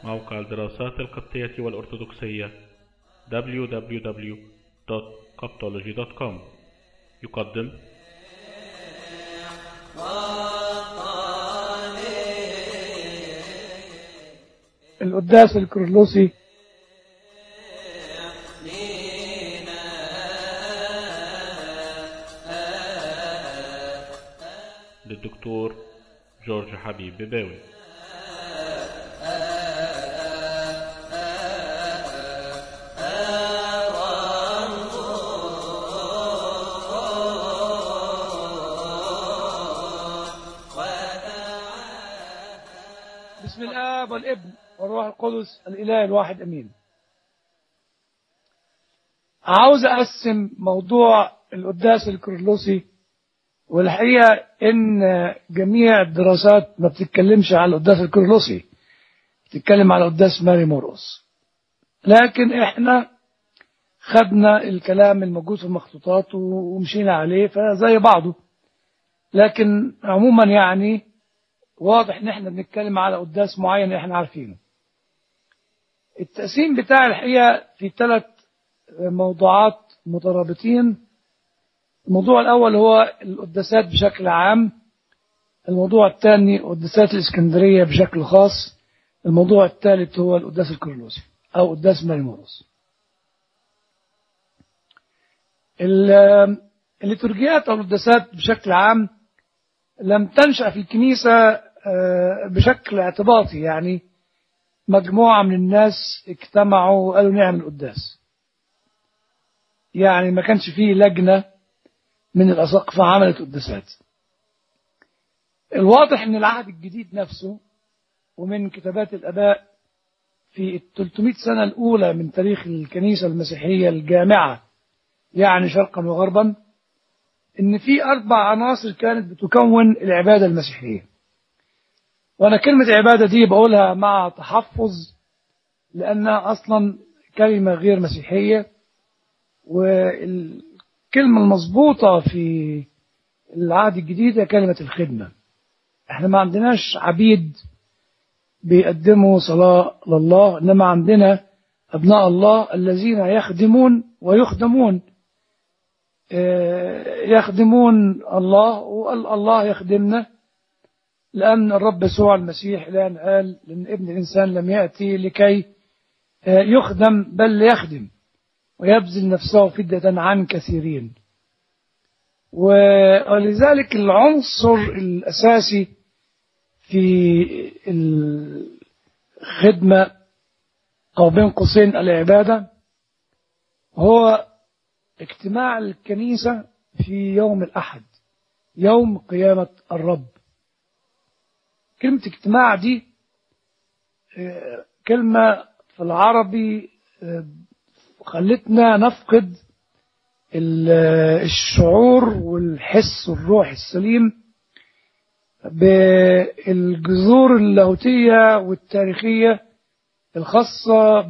موقع الدراسات القبطية والأرثوذكسية www.coptology.com يقدم القداس الكرلوسي للدكتور جورج حبيب بباوي بسم الآب والابن والروح القدس الإله الواحد أمين عاوز أقسم موضوع القداس الكرلوسي والحقيقة إن جميع الدراسات ما بتتكلمش على القداس الكرلوسي بتتكلم على القداس ماري مورقس لكن إحنا خدنا الكلام الموجود في المخطوطات ومشينا عليه فزي بعضه لكن عموما يعني واضح ان احنا بنتكلم على قداس معين احنا عارفينه التقسيم بتاع الحقيقة في ثلاث موضوعات مترابطين الموضوع الأول هو القداسات بشكل عام الموضوع الثاني قداسات الإسكندرية بشكل خاص الموضوع الثالث هو القداس الكرلوسي أو قداس ماريموروس الليتورجيات أو القداسات بشكل عام لم تنشأ في الكنيسة بشكل اعتباطي يعني مجموعة من الناس اجتمعوا وقالوا نعمل قداس يعني ما كانش فيه لجنة من الأساقفة عملت قداسات الواضح ان العهد الجديد نفسه ومن كتابات الآباء في ال 300 سنة الأولى من تاريخ الكنيسة المسيحية الجامعة يعني شرقا وغربا ان في أربع عناصر كانت بتكون العبادة المسيحية وأنا كلمة عبادة دي بقولها مع تحفظ لأنها أصلا كلمة غير مسيحية والكلمة المظبوطة في العهد الجديد هي كلمة الخدمة احنا ما عندناش عبيد بيقدموا صلاة لله إنما عندنا أبناء الله الذين يخدمون ويخدمون يخدمون الله والله يخدمنا لأن الرب يسوع المسيح الآن قال لأن ابن الإنسان لم يأتي لكي يخدم بل ليخدم ويبذل نفسه فدة عن كثيرين ولذلك العنصر الأساسي في الخدمة أو بين قوسين العبادة هو اجتماع الكنيسة في يوم الأحد يوم قيامة الرب كلمة اجتماع دي كلمة في العربي خلتنا نفقد الشعور والحس الروحي السليم بالجذور اللاهوتية والتاريخية الخاصة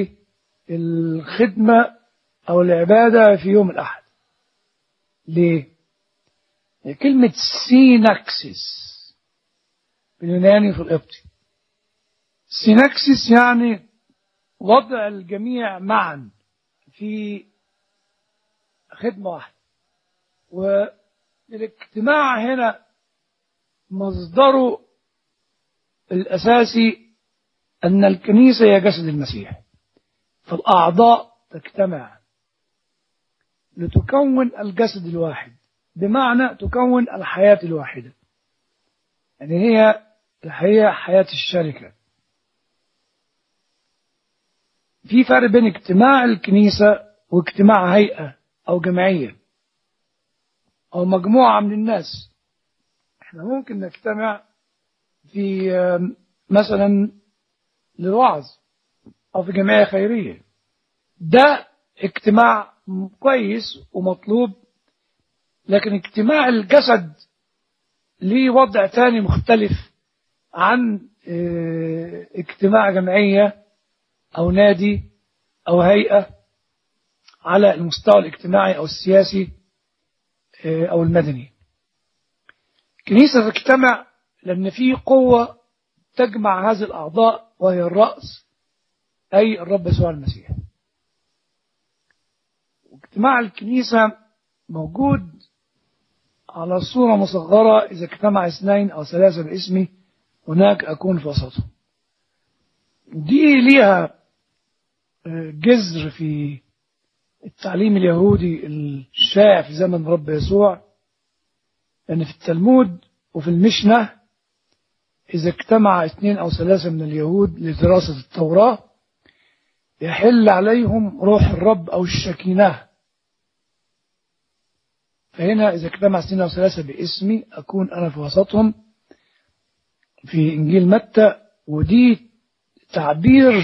بالخدمة أو العبادة في يوم الأحد ليه؟ كلمة سيناكسيس باليوناني في القبطي سيناكسيس يعني وضع الجميع معا في خدمة واحدة والاجتماع هنا مصدره الأساسي أن الكنيسة هي جسد المسيح فالأعضاء تجتمع لتكون الجسد الواحد بمعنى تكون الحياة الواحدة يعني هي الحقيقة حياة الشركة في فرق بين اجتماع الكنيسة واجتماع هيئة أو جمعية أو مجموعة من الناس احنا ممكن نجتمع في مثلا للوعظ أو في جمعية خيرية ده اجتماع كويس ومطلوب لكن اجتماع الجسد ليه وضع تاني مختلف عن اجتماع جمعية أو نادي أو هيئة على المستوى الاجتماعي أو السياسي أو المدني كنيسة تجتمع لأن في قوة تجمع هذه الأعضاء وهي الرأس أي الرب يسوع المسيح واجتماع الكنيسة موجود على صورة مصغرة إذا اجتمع اثنين أو ثلاثة باسمي هناك أكون في وسطهم دي ليها جذر في التعليم اليهودي الشائع في زمن رب يسوع لأن في التلمود وفي المشنة إذا اجتمع اثنين أو ثلاثة من اليهود لدراسة التوراة يحل عليهم روح الرب أو الشكينة فهنا إذا اجتمع اثنين أو ثلاثة باسمي أكون أنا في وسطهم في إنجيل متى ودي تعبير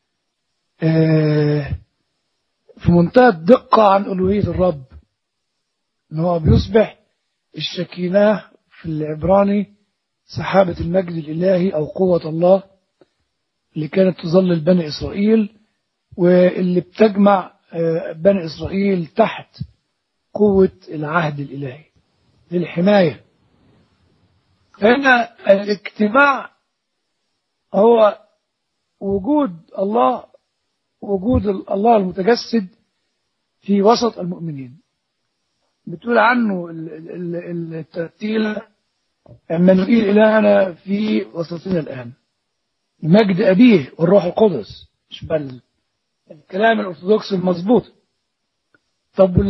في منتهى الدقة عن ألوهية الرب إن هو بيصبح الشكينة في العبراني سحابة المجد الإلهي أو قوة الله اللي كانت تظلل بني إسرائيل واللي بتجمع بني إسرائيل تحت قوة العهد الإلهي للحماية فهنا الاجتماع هو وجود الله وجود الله المتجسد في وسط المؤمنين بتقول عنه الترتيلة عمانوئيل إلهنا في وسطنا الآن مجد أبيه والروح القدس مش بل الكلام الأرثوذكسي المظبوط طب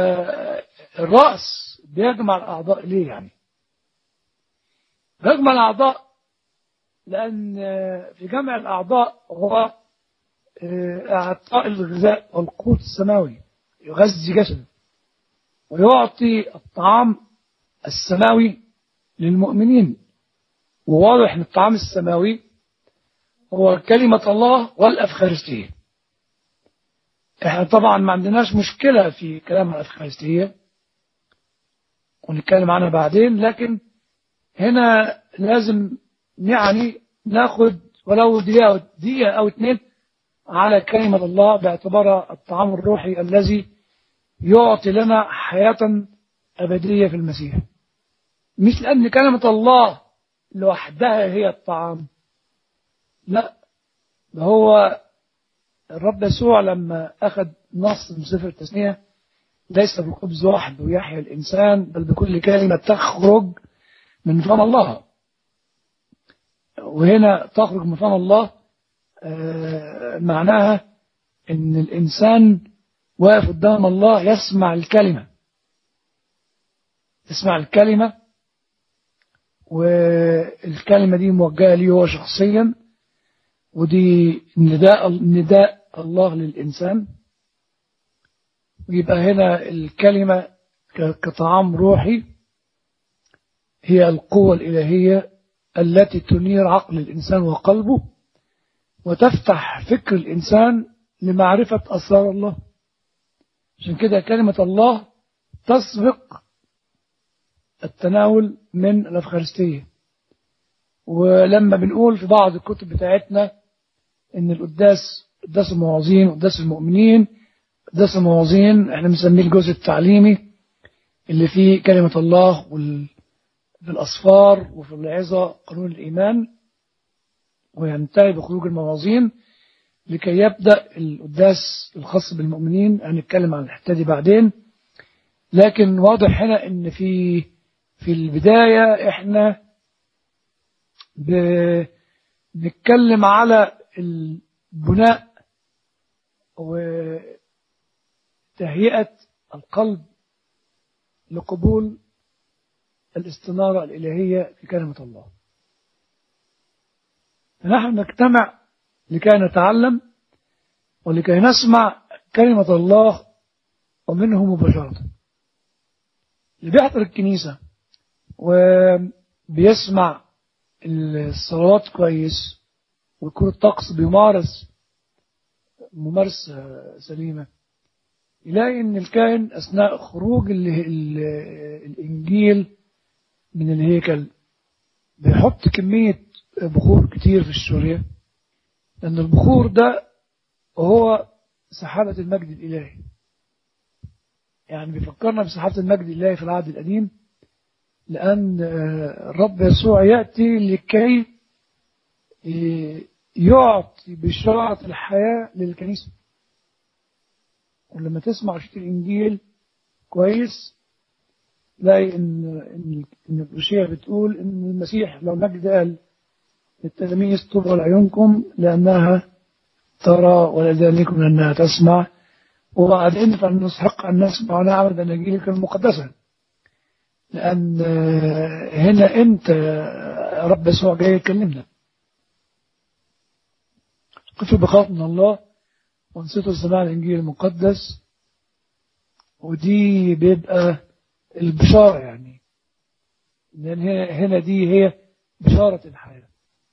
الرأس بيجمع الأعضاء ليه يعني بيجمع الأعضاء لأن في جمع الأعضاء هو إعطاء الغذاء والقوت السماوي يغذي جسده ويعطي الطعام السماوي للمؤمنين وواضح ان الطعام السماوي هو كلمة الله والأفخارستية احنا طبعا ما عندناش مشكلة في كلام الأفخارستية ونتكلم عنها بعدين لكن هنا لازم يعني ناخد ولو دقيقة, دقيقة أو اتنين على كلمة الله باعتبارها الطعام الروحي الذي يعطي لنا حياة أبدية في المسيح مش لأن كلمة الله لوحدها هي الطعام لا ده هو الرب يسوع لما أخذ نص من سفر التثنية ليس بالخبز وحده يحيى الإنسان بل بكل كلمة تخرج من فم الله وهنا تخرج من فم الله آه معناها ان الانسان واقف قدام الله يسمع الكلمة يسمع الكلمة والكلمة دي موجهة ليه هو شخصيا ودي نداء نداء الله للإنسان ويبقى هنا الكلمة كطعام روحي هي القوة الإلهية التي تنير عقل الإنسان وقلبه وتفتح فكر الإنسان لمعرفة أسرار الله عشان كده كلمة الله تسبق التناول من الأفخارستية ولما بنقول في بعض الكتب بتاعتنا إن القداس قداس المواعظين وقداس المؤمنين قداس المواعظين احنا بنسميه الجزء التعليمي اللي فيه كلمة الله وال في الأصفار وفي العظة قانون الإيمان وينتهي بخروج المواعظين لكي يبدأ القداس الخاص بالمؤمنين هنتكلم عن الحتة دي بعدين لكن واضح هنا ان في في البداية احنا بنتكلم على البناء وتهيئة القلب لقبول الاستنارة الإلهية في كلمة الله نحن نجتمع لكي نتعلم ولكي نسمع كلمة الله ومنه مباشرة اللي بيحضر الكنيسة وبيسمع الصلوات كويس ويكون الطقس بيمارس ممارسة سليمة يلاقي ان الكاهن اثناء خروج ال ال الانجيل من الهيكل بيحط كمية بخور كتير في الشورية لأن البخور ده هو سحابة المجد الإلهي يعني بيفكرنا بسحابة المجد الإلهي في العهد القديم لأن الرب يسوع يأتي لكي إيه، يعطي بشارة الحياة للكنيسة ولما تسمع شيء الإنجيل كويس تلاقي إن إن إن الأشياء بتقول إن المسيح لو مجد قال للتلاميذ طوبى لعيونكم لأنها ترى ولذلكم لأنها تسمع وبعدين فلنستحق أن نسمع ونعبد أناجيلك المقدسة لأن آه، هنا أنت يا رب يسوع جاي يكلمنا قفوا بخوف من الله وانصتوا السماع الإنجيل المقدس ودي بيبقى البشارة يعني لأن هنا هنا دي هي بشارة الحياة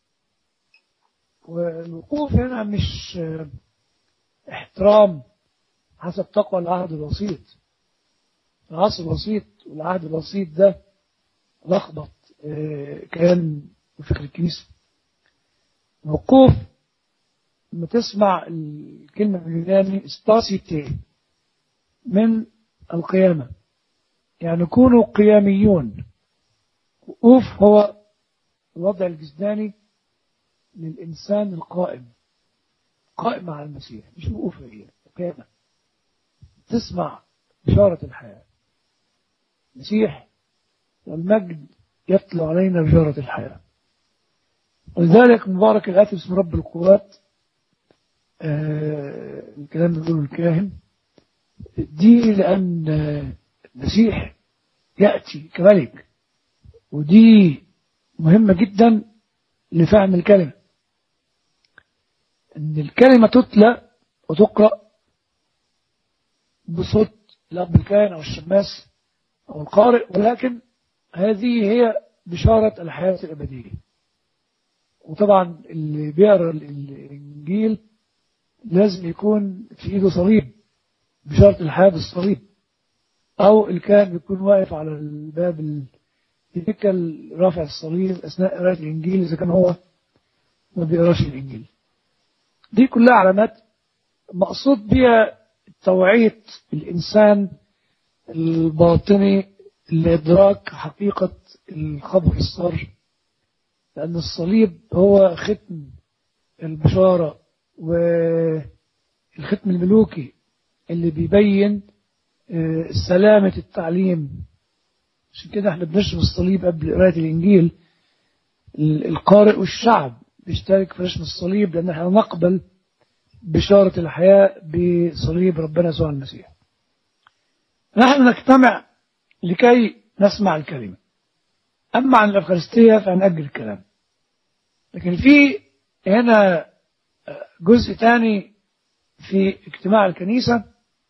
والوقوف هنا مش آه، احترام حسب تقوى العهد الوسيط العصر الوسيط والعهد الوسيط ده لخبط آه، كان فكر الكنيسة الوقوف لما تسمع الكلمة باليوناني ستاسيتي من القيامة يعني كونوا قياميون وقوف هو الوضع الجسداني للإنسان القائم قائم مع المسيح مش وقوف هي قيامة تسمع بشارة الحياة المسيح والمجد يطلع علينا بشارة الحياة ولذلك مبارك الآتي باسم رب القوات آه الكلام اللي بيقوله الكاهن دي لأن آه، المسيح يأتي كملك ودي مهمة جدا لفهم الكلمة أن الكلمة تتلى وتقرأ بصوت الأب الكاهن أو الشماس أو القارئ ولكن هذه هي بشارة الحياة الأبدية وطبعا اللي بيقرأ الإنجيل لازم يكون في إيده صليب بشارة الحياة بالصليب أو الكاهن بيكون واقف على الباب ال- يتكل رافع الصليب أثناء قراءة الإنجيل إذا كان هو ما بيقراش الإنجيل دي كلها علامات مقصود بها توعية الإنسان الباطني لإدراك حقيقة الخبر السر لأن الصليب هو ختم البشارة والختم الملوكي اللي بيبين آه، سلامة التعليم عشان كده احنا بنشرب الصليب قبل قراءة الإنجيل ال- القارئ والشعب بيشترك في رسم الصليب لأن احنا نقبل بشارة الحياة بصليب ربنا يسوع المسيح نحن نجتمع لكي نسمع الكلمة أما عن الأفخارستية فهنأجل الكلام لكن في هنا جزء تاني في اجتماع الكنيسة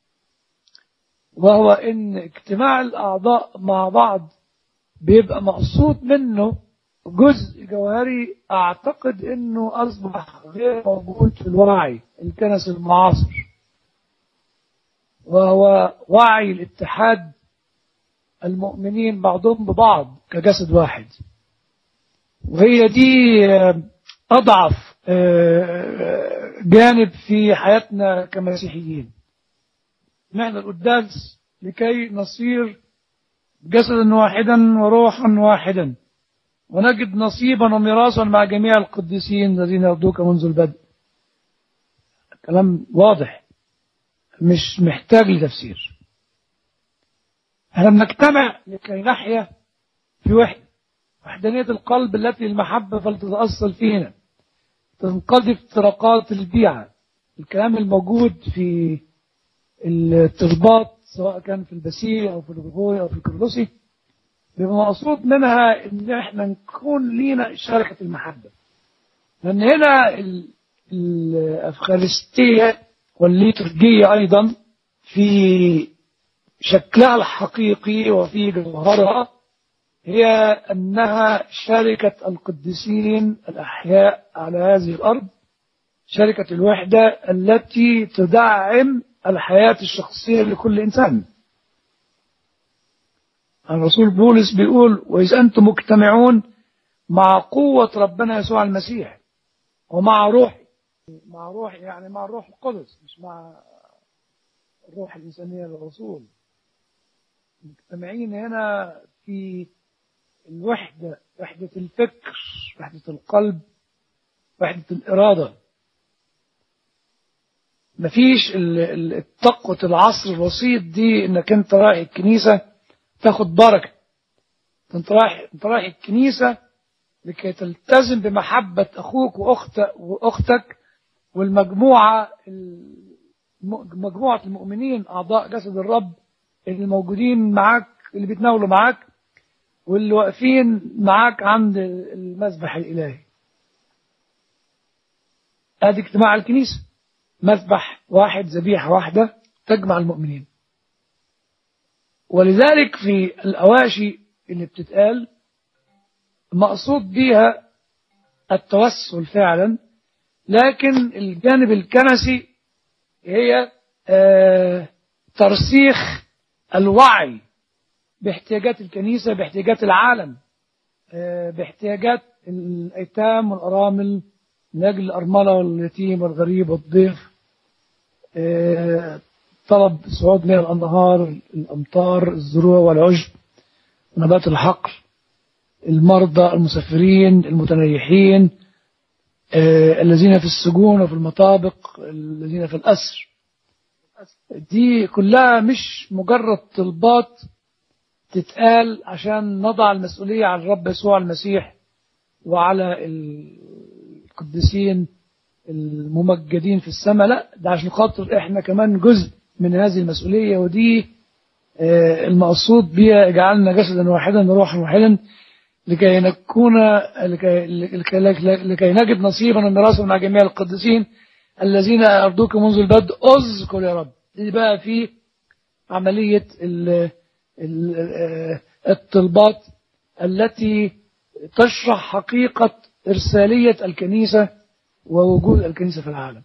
وهو ان اجتماع الأعضاء مع بعض بيبقى مقصود منه جزء جوهري أعتقد أنه أصبح غير موجود في الوعي الكنسي المعاصر وهو وعي الاتحاد المؤمنين بعضهم ببعض كجسد واحد وهي دي آه، أضعف آه، جانب في حياتنا كمسيحيين نحن القداس لكي نصير جسدا واحدا وروحا واحدا ونجد نصيبا وميراثا مع جميع القديسين الذين يرضوك منذ البدء كلام واضح مش محتاج لتفسير احنا بنجتمع لكي نحيا في وحدة وحدانية القلب التي المحبة فلتتأصل فينا تنقذف افتراقات البيعة الكلام الموجود في الترباط سواء كان في البسيل أو في الغبوي أو في الكردوسي بيبقى مقصود منها ان احنا نكون لينا شركة المحبة لان هنا ال- الافخارستية والليتورجية ايضا في شكلها الحقيقي وفي جوهرها هي انها شركة القديسين الاحياء على هذه الارض شركة الوحدة التي تدعم الحياة الشخصية لكل انسان الرسول بولس بيقول وإذا أنتم مجتمعون مع قوة ربنا يسوع المسيح ومع روحي مع روحي يعني مع الروح القدس مش مع الروح الإنسانية للرسول مجتمعين هنا في الوحدة وحدة الفكر وحدة القلب وحدة الإرادة مفيش ال- ال- التقوة العصر الوسيط دي انك انت رايح الكنيسة تاخد بركة انت رايح انت رايح الكنيسة لكي تلتزم بمحبة اخوك واختك واختك والمجموعة الم- مجموعة المؤمنين اعضاء جسد الرب اللي موجودين معاك اللي بيتناولوا معاك واللي واقفين معاك عند المذبح الالهي ادي اجتماع الكنيسه مذبح واحد ذبيحة واحدة تجمع المؤمنين ولذلك في الأواشي اللي بتتقال مقصود بيها التوسل فعلا لكن الجانب الكنسي هي آه، ترسيخ الوعي باحتياجات الكنيسة باحتياجات العالم آه، باحتياجات الأيتام والأرامل من أجل الأرملة واليتيم والغريب والضيف آه، طلب صعود مياه الأنهار الأمطار الزروع والعشب ونبات الحقل المرضى المسافرين المتنيحين آه، الذين في السجون وفي المطابق الذين في الأسر دي كلها مش مجرد طلبات تتقال عشان نضع المسؤولية على الرب يسوع المسيح وعلى القديسين الممجدين في السماء لا ده عشان خاطر احنا كمان جزء من هذه المسؤولية ودي آه، المقصود بها اجعلنا جسدا واحدا روحا واحدا لكي نكون لكي, لكي, لكي, لكي نجد نصيبا وميراثا مع جميع القديسين الذين أرضوك منذ البدء اذكر يا رب دي بقى في عملية ال ال آه، الطلبات التي تشرح حقيقة إرسالية الكنيسة ووجود الكنيسة في العالم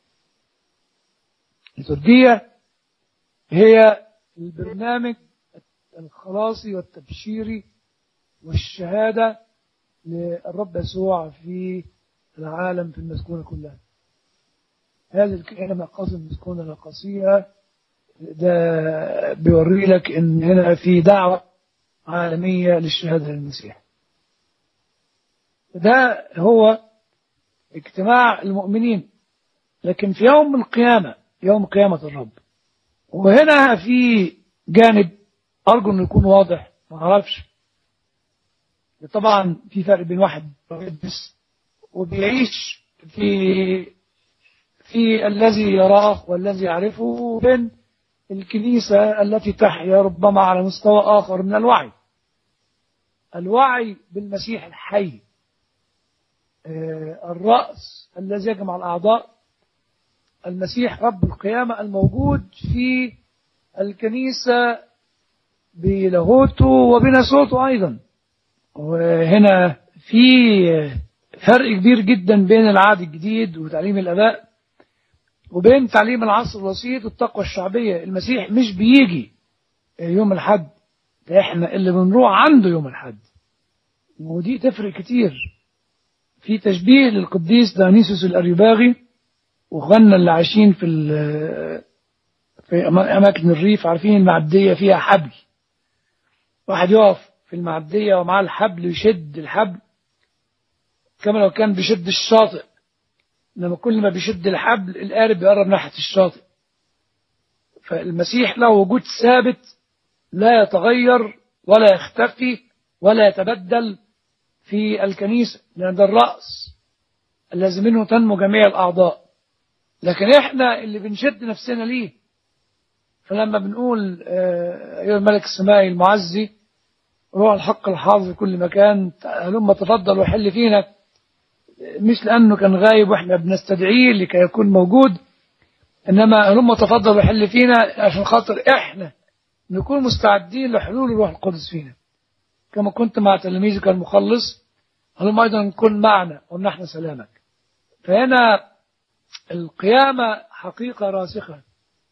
الليتورجية هي البرنامج الخلاصي والتبشيري والشهادة للرب يسوع في العالم في المسكونة كلها هذه الكلمة قصد المسكونة القصيرة ده بيوري لك ان هنا في دعوة عالمية للشهادة للمسيح ده هو اجتماع المؤمنين لكن في يوم القيامة يوم قيامة الرب وهنا في جانب أرجو أنه يكون واضح ما أعرفش طبعا في فرق بين واحد بس وبيعيش في في الذي يراه والذي يعرفه وبين الكنيسة التي تحيا ربما على مستوى آخر من الوعي الوعي بالمسيح الحي آه، الرأس الذي يجمع الأعضاء المسيح رب القيامة الموجود في الكنيسة بلاهوته وبناسوته أيضا وهنا في فرق كبير جدا بين العهد الجديد وتعليم الآباء وبين تعليم العصر الوسيط والتقوى الشعبية المسيح مش بيجي يوم الحد ده احنا اللي بنروح عنده يوم الحد ودي تفرق كتير في تشبيه للقديس دانيسوس الأريباغي واخواننا اللي عايشين في ال- في أما- أماكن الريف عارفين المعدية فيها حبل واحد يقف في المعدية ومعاه الحبل يشد الحبل كما لو كان بيشد الشاطئ لما كل ما بيشد الحبل القارب بيقرب ناحية الشاطئ فالمسيح له وجود ثابت لا يتغير ولا يختفي ولا يتبدل في الكنيسة لأن ده الرأس الذي منه تنمو جميع الأعضاء لكن إحنا اللي بنشد نفسنا ليه فلما بنقول آه، أيها الملك السمائي المعزي روح الحق الحاضر في كل مكان هلما تفضل وحل فينا مش لأنه كان غايب وإحنا بنستدعيه لكي يكون موجود إنما هلما تفضل وحل فينا عشان خاطر إحنا نكون مستعدين لحلول الروح القدس فينا كما كنت مع تلاميذك المخلص هلم أيضا كن معنا ومنحنا سلامك فهنا القيامة حقيقة راسخة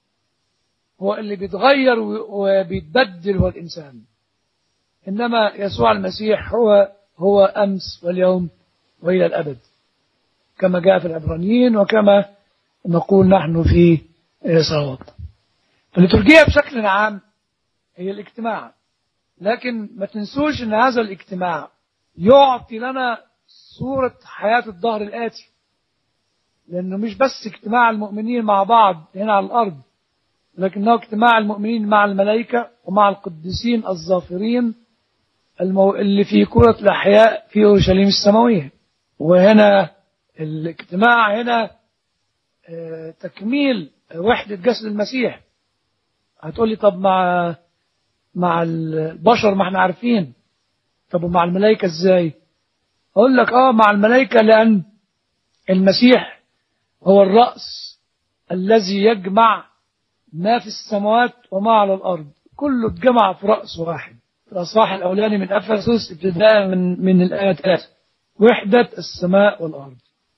هو اللي بيتغير وبيتبدل هو الإنسان إنما يسوع المسيح هو هو أمس واليوم وإلى الأبد كما جاء في العبرانيين وكما نقول نحن في صلواتنا فالليتورجية بشكل عام هي الاجتماع لكن ما تنسوش ان هذا الاجتماع يعطي لنا صورة حياة الظهر الآتي لأنه مش بس اجتماع المؤمنين مع بعض هنا على الأرض لكنه اجتماع المؤمنين مع الملائكة ومع القديسين الظافرين المو... اللي في كرة الأحياء في أورشليم السماوية وهنا الاجتماع هنا آه، تكميل وحدة جسد المسيح هتقولي طب مع مع البشر ما احنا عارفين طب ومع الملائكة ازاي اقول لك اه مع الملائكة لان المسيح هو الرأس الذي يجمع ما في السماوات وما على الارض كله اتجمع في رأس واحد الأصحاح الأولاني من أفسس ابتداء من من الآية 3 وحدة السماء والأرض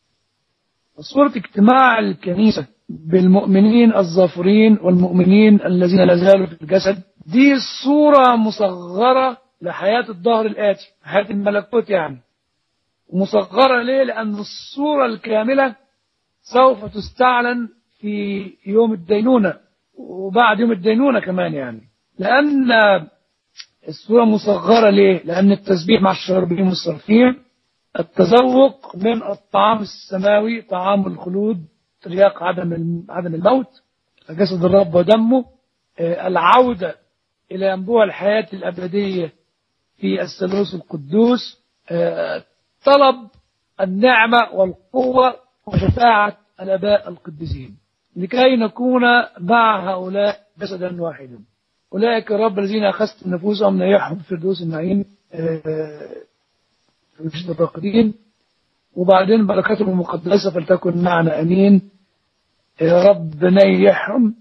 صورة اجتماع الكنيسة بالمؤمنين الظافرين والمؤمنين الذين لا زالوا في الجسد دي صورة مصغرة لحياة الظهر الآتي حياة الملكوت يعني مصغرة ليه؟ لأن الصورة الكاملة سوف تستعلن في يوم الدينونة وبعد يوم الدينونة كمان يعني لأن الصورة مصغرة ليه؟ لأن التسبيح مع الشربين والصرفين التذوق من الطعام السماوي طعام الخلود ترياق عدم عدم الموت جسد الرب ودمه آه، العودة إلى ينبوع الحياة الأبدية في الثالوث القدوس آه، طلب النعمة والقوة وشفاعة الآباء القديسين لكي نكون مع هؤلاء جسدا واحدا أولئك الرب الذين أخذت نفوسهم نيحهم في فردوس النعيم آه، في وجود الراقدين وبعدين بركاتهم المقدسة فلتكن معنا أمين يا رب نيحهم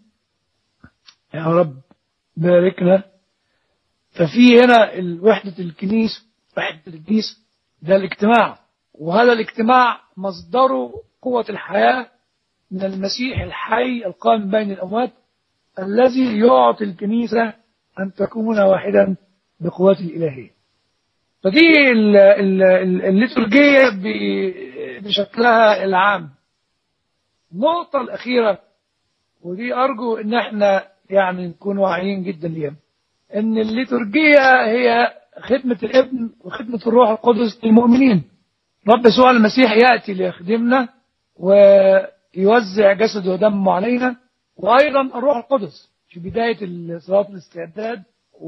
يا رب باركنا ففي هنا وحدة الكنيسة وحدة الكنيسة ده الاجتماع وهذا الاجتماع مصدره قوة الحياة من المسيح الحي القائم بين الأموات الذي يعطي الكنيسة أن تكون واحدا بقوته الإلهية فدي ال- ال- ال- الليتورجية ب- بشكلها العام النقطة الأخيرة ودي أرجو إن احنا يعني نكون واعيين جدا ليها إن الليتورجية هي خدمة الابن وخدمة الروح القدس للمؤمنين رب يسوع المسيح يأتي ليخدمنا ويوزع جسده ودمه علينا وأيضا الروح القدس في بداية صلاة الاستعداد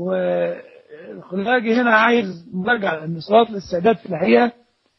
والخلاجي هنا عايز مراجعة لأن صلاة الاستعداد في الحقيقة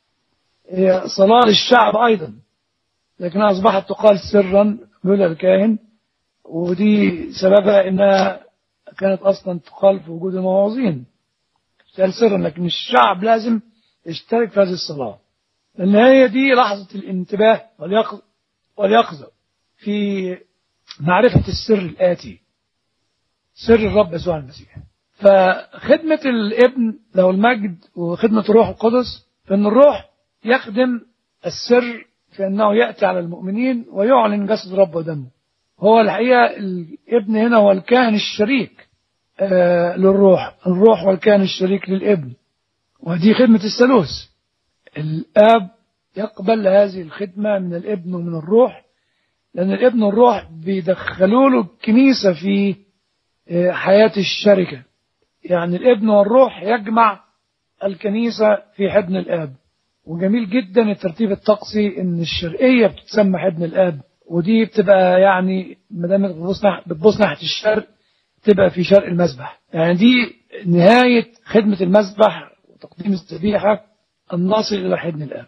هي صلاة للشعب أيضا لكنها أصبحت تقال سرا لولا الكاهن ودي سببها إنها كانت أصلا تقال في وجود المواعظين تقال سرا لكن الشعب لازم يشترك في هذه الصلاة لأن هي دي لحظة الانتباه واليقظة واليقظة في معرفة السر الآتي سر الرب يسوع المسيح فخدمة الابن له المجد وخدمة الروح القدس فإن الروح يخدم السر في أنه يأتي على المؤمنين ويعلن جسد رب ودمه هو الحقيقة الابن هنا هو الكاهن الشريك آه للروح الروح والكاهن الشريك للابن ودي خدمة الثالوث الآب يقبل هذه الخدمة من الابن ومن الروح لأن الابن والروح بيدخلوا له الكنيسة في آه، حياة الشركة يعني الابن والروح يجمع الكنيسة في حضن الآب وجميل جدا الترتيب الطقسي ان الشرقية بتتسمى حضن الآب ودي بتبقى يعني ما دام بتبص ناح- بتبص ناحية الشرق تبقى في شرق المسبح يعني دي نهاية خدمة المسبح وتقديم الذبيحة الناصل إلى حضن الآب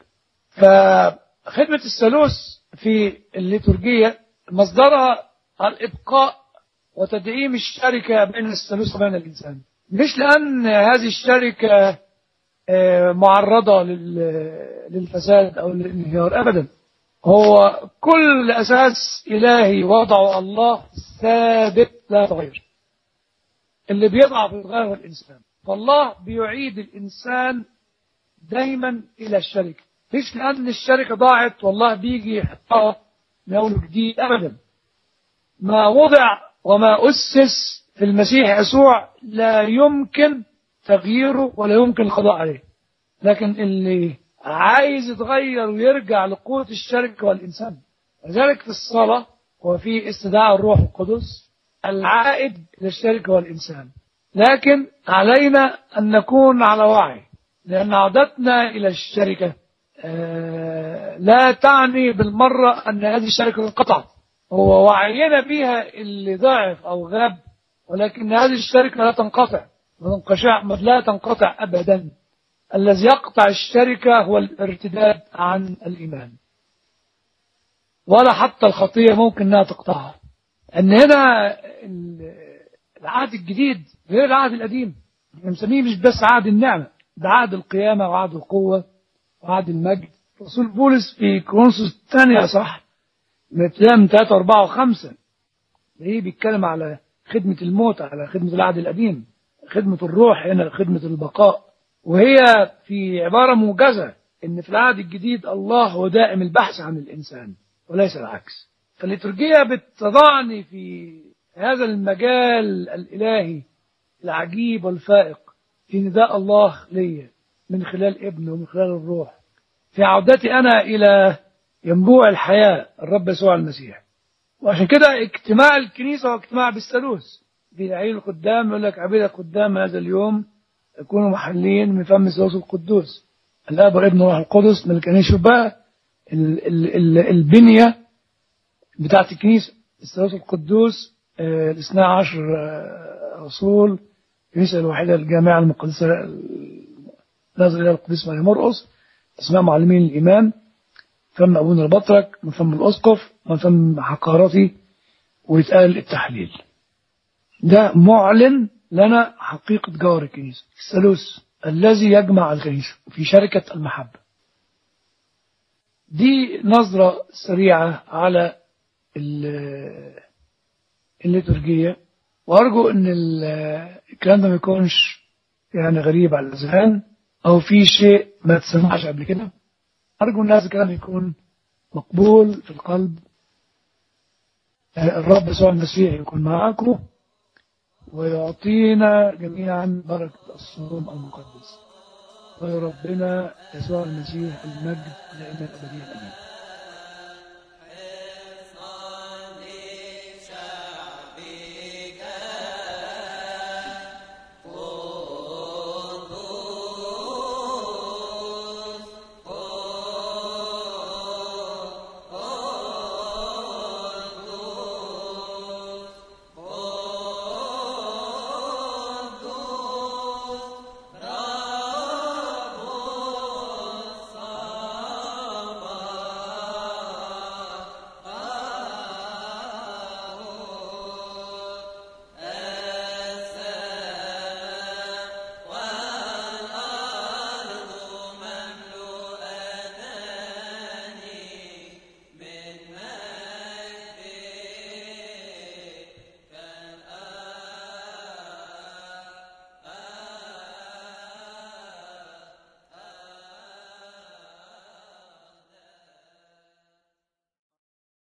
فخدمة الثالوث في الليتورجية مصدرها الإبقاء وتدعيم الشركة بين الثالوث وبين الإنسان مش لأن هذه الشركة آه، معرضة لل- للفساد أو للانهيار أبدا هو كل أساس إلهي وضعه الله ثابت لا يتغير اللي بيضعف ويتغير هو الإنسان فالله بيعيد الإنسان دايما إلى الشركة مش لأن الشركة ضاعت والله بيجي يحطها من أول وجديد أبدا ما وضع وما أسس في المسيح يسوع لا يمكن تغييره ولا يمكن القضاء عليه لكن اللي عايز يتغير ويرجع لقوة الشركة والإنسان لذلك في الصلاة وفي استدعاء الروح القدس العائد للشركة والإنسان لكن علينا أن نكون على وعي لأن عودتنا إلى الشركة آه، لا تعني بالمرة أن هذه الشركة انقطعت هو وعينا بها اللي ضعف أو غاب ولكن هذه الشركة لا تنقطع وانقشاع لا تنقطع أبدا الذي يقطع الشركة هو الارتداد عن الإيمان ولا حتى الخطية ممكن أنها تقطعها أن هنا ال- العهد الجديد غير العهد القديم احنا مسميه مش بس عهد النعمة ده عهد القيامة وعهد القوة وعهد المجد رسول بولس في كورنثوس الثانية صح من ابتداء من 3 و4 و5 ايه بيتكلم على خدمة الموت على خدمة العهد القديم خدمة الروح هنا خدمة البقاء وهي في عبارة موجزة ان في العهد الجديد الله هو دائم البحث عن الانسان وليس العكس فالليتورجية بتضعني في هذا المجال الالهي العجيب والفائق في نداء الله لي من خلال ابنه ومن خلال الروح في عودتي أنا إلى ينبوع الحياة الرب يسوع المسيح وعشان كده اجتماع الكنيسة هو اجتماع بالثالوث في عيد القدام يقول لك عبيد القدام هذا اليوم يكونوا محلين من فم الثالوث القدوس الاب والابن والروح القدس من كان يشوف بقى ال- ال- ال- البنيه بتاعت الكنيسه الثالوث القدوس آه، الاثنى عشر آه، رسول الكنيسه الوحيده الجامعه المقدسه نازل الى القديس مريم مرقس اسماء معلمين الايمان فم ابونا البطرك من فم الاسقف من فم حقارتي ويتقال التحليل ده معلن لنا حقيقة جوهر الكنيسة الثالوث الذي يجمع الكنيسة في شركة المحبة دي نظرة سريعة على ال- الليتورجية وأرجو أن ال- الكلام ده ما يكونش يعني غريب على الأذهان أو في شيء ما تسمعش قبل كده أرجو أن هذا الكلام يكون مقبول في القلب الرب يسوع المسيح يكون معكم ويعطينا جميعا بركة الصوم المقدس وربنا يسوع المسيح المجد دائما أبديا أمين